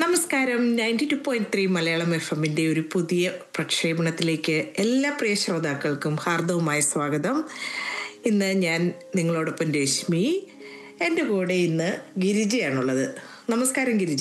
നമസ്കാരം ninety two point three Malayalam F എമ്മിന്റെ ഒരു പുതിയ പ്രക്ഷേപണത്തിലേക്ക് എല്ലാ പ്രിയ ശ്രോതാക്കൾക്കും ഹാർദവുമായ സ്വാഗതം ഇന്ന് ഞാൻ നിങ്ങളോടൊപ്പം രശ്മി എൻ്റെ കൂടെ ഇന്ന് ഗിരിജയാണുള്ളത് നമസ്കാരം ഗിരിജ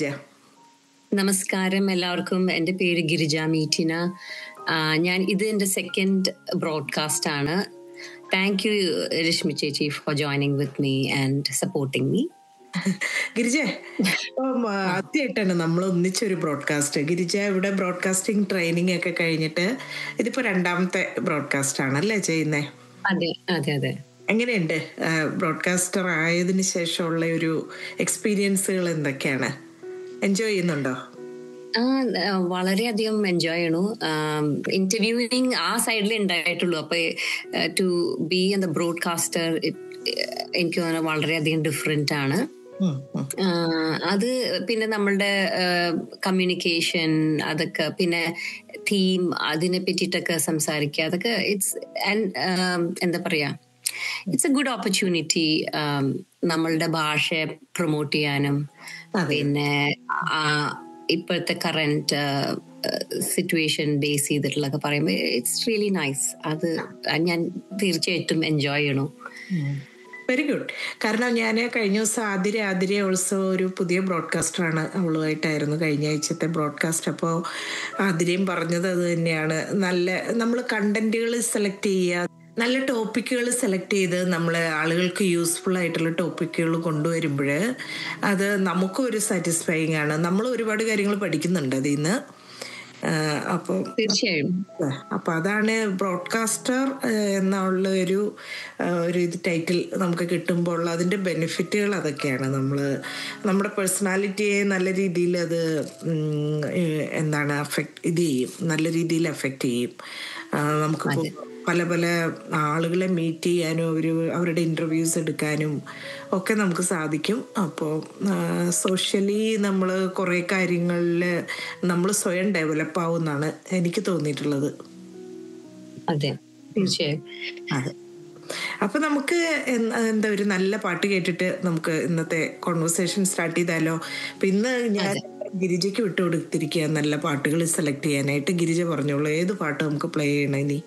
നമസ്കാരം എല്ലാവർക്കും എൻ്റെ പേര് ഗിരിജ മീറ്റിന ആ, ഞാൻ ഇത് എൻ്റെ സെക്കൻഡ് ബ്രോഡ്കാസ്റ്റ് ആണ് താങ്ക് യു രശ്മി ചേച്ചി for joining with me and supporting me Girija ഇപ്പം ആ, ആദ്യമായിട്ടാണ് നമ്മൾ ഒന്നിച്ചൊരു ബ്രോഡ്കാസ്റ്റ് ഗിരിജ ഇവിടെ ബ്രോഡ്കാസ്റ്റിംഗ് ട്രെയിനിങ് ഒക്കെ കഴിഞ്ഞിട്ട് ഇതിപ്പോ രണ്ടാമത്തെ ബ്രോഡ്കാസ്റ്റ് ആണല്ലേ ചെയ്യുന്നേ അതെ അതെ അതെ എങ്ങനെയുണ്ട് ബ്രോഡ്കാസ്റ്റർ ആയതിനു ശേഷമുള്ള ഒരു എക്സ്പീരിയൻസുകൾ എന്തൊക്കെയാണ് എൻജോയ് ചെയ്യുന്നുണ്ടോ ആ ആ, വളരെയധികം എൻജോയ് ചെയ്യണു ഇന്റർവ്യൂവിങ് ആ സൈഡിൽ ഉണ്ടായിട്ടുള്ളൂ അപ്പൊ to be in the broadcaster എനിക്ക് തോന്നുന്നു വളരെയധികം ഡിഫറെന്റ് ആണ് ഉം, ഉം. ആഹ് അത് പിന്നെ നമ്മളുടെ കമ്മ്യൂണിക്കേഷൻ അതൊക്കെ പിന്നെ തീം അതിനെ പറ്റിയിട്ടൊക്കെ സംസാരിക്കുക അതൊക്കെ ഇറ്റ്സ് എന്താ പറയാ ഇറ്റ്സ് എ ഗുഡ് ഓപ്പർച്യൂണിറ്റി നമ്മളുടെ ഭാഷയെ പ്രൊമോട്ട് ചെയ്യാനും പിന്നെ ആ ഇപ്പോഴത്തെ കറന്റ് സിറ്റുവേഷൻ ബേസ് ചെയ്തിട്ടുള്ളതൊക്കെ പറയുമ്പോൾ ഇറ്റ്സ് റിയലി നൈസ് അത് ഞാൻ തീർച്ചയായിട്ടും എൻജോയ് ചെയ്യണു വെരി ഗുഡ് കാരണം ഞാൻ കഴിഞ്ഞ ദിവസം ആതിര ആതിര ഓൾസോ ഒരു പുതിയ ബ്രോഡ്കാസ്റ്ററാണ് അവളുമായിട്ടായിരുന്നു കഴിഞ്ഞ ആഴ്ചത്തെ ബ്രോഡ്കാസ്റ്റ് അപ്പോൾ ആതിരയും പറഞ്ഞത് അത് തന്നെയാണ് നല്ല നമ്മൾ കണ്ടന്റുകൾ സെലക്ട് ചെയ്യുക നല്ല ടോപ്പിക്കുകൾ സെലക്ട് ചെയ്ത് നമ്മൾ ആളുകൾക്ക് യൂസ്ഫുൾ ആയിട്ടുള്ള ടോപ്പിക്കുകൾ കൊണ്ടുവരുമ്പോൾ അത് നമുക്കും ഒരു സാറ്റിസ്ഫൈങ് ആണ് നമ്മൾ ഒരുപാട് കാര്യങ്ങൾ പഠിക്കുന്നുണ്ട് അതിൽ നിന്ന് അപ്പോൾ തീർച്ചയായും അപ്പൊ അതാണ് ബ്രോഡ്കാസ്റ്റർ എന്നുള്ള ഒരു ആ, ഒരു ഇത് ടൈറ്റിൽ നമുക്ക് കിട്ടുമ്പോൾ അതിന്റെ ബെനിഫിറ്റുകൾ അതൊക്കെയാണ് നമ്മൾ നമ്മുടെ പേഴ്സണാലിറ്റിയെ നല്ല രീതിയിൽ അത് ഉം, ഏഹ്, എന്താണ് അഫക്റ്റ് ഇത് ചെയ്യും നല്ല രീതിയിൽ അഫക്റ്റ് ചെയ്യും ആ, നമുക്ക് ഇപ്പോ പല പല ആളുകളെ മീറ്റ് ചെയ്യാനും അവർ അവരുടെ ഇൻ്റർവ്യൂസ് എടുക്കാനും ഒക്കെ നമുക്ക് സാധിക്കും അപ്പോൾ സോഷ്യലി നമ്മൾ കുറേ കാര്യങ്ങളിൽ നമ്മൾ സ്വയം ഡെവലപ്പ് ആവുമെന്നാണ് എനിക്ക് തോന്നിയിട്ടുള്ളത് അതെ തീർച്ചയായും അതെ അപ്പൊ നമുക്ക് എന്ത് എന്താ ഒരു നല്ല പാട്ട് കേട്ടിട്ട് നമുക്ക് ഇന്നത്തെ കോൺവെർസേഷൻ സ്റ്റാർട്ട് ചെയ്താലോ അപ്പൊ ഇന്ന് ഞാൻ ഗിരിജയ്ക്ക് വിട്ടുകൊടുത്തിരിക്കുക നല്ല പാട്ടുകൾ സെലക്ട് ചെയ്യാനായിട്ട് ഗിരിജ പറഞ്ഞോളൂ ഏത് പാട്ട് നമുക്ക് പ്ലേ ചെയ്യണേ നീ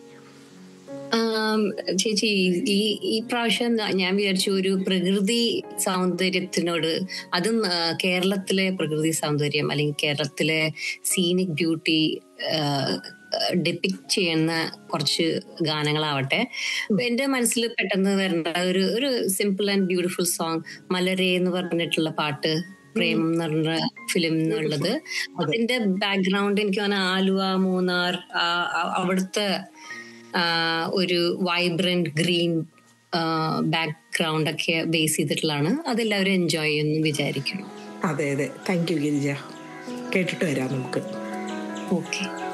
ആം, ചേച്ചി ഈ ഈ പ്രാവശ്യം ന- ഞാൻ വിചാരിച്ചു ഒരു പ്രകൃതി സൗന്ദര്യത്തിനോട് അതും ആ, കേരളത്തിലെ പ്രകൃതി സൗന്ദര്യം അല്ലെങ്കിൽ കേരളത്തിലെ സീനിക് ബ്യൂട്ടി ഡെപ്പിക്ട് ചെയ്യുന്ന കുറച്ച് ഗാനങ്ങളാവട്ടെ അപ്പൊ എന്റെ മനസ്സിൽ പെട്ടെന്ന് വരുന്ന ഒരു ഒരു സിമ്പിൾ ആൻഡ് ബ്യൂട്ടിഫുൾ സോങ് മലരെ എന്ന് പറഞ്ഞിട്ടുള്ള പാട്ട് പ്രേമം എന്ന് പറഞ്ഞ ഫിലിം എന്നുള്ളത് അതിന്റെ ബാക്ക്ഗ്രൗണ്ട് എനിക്ക് തോന്നുന്നു ആലുവ മൂന്നാർ ആ, ആ- അവിടുത്തെ ആ, ഒരു വൈബ്രന്റ് ഗ്രീൻ ബാക്ക്ഗ്രൗണ്ട് ഒക്കെ ബേസ് ചെയ്തിട്ടുള്ളതാണ് അതെല്ലാവരും എൻജോയ് ചെയ്യുന്നു വിചാരിക്കുന്നു അതെ അതെ താങ്ക് യു ഗിരിജ കേട്ടിട്ട് വരാം നമുക്ക് ഓക്കെ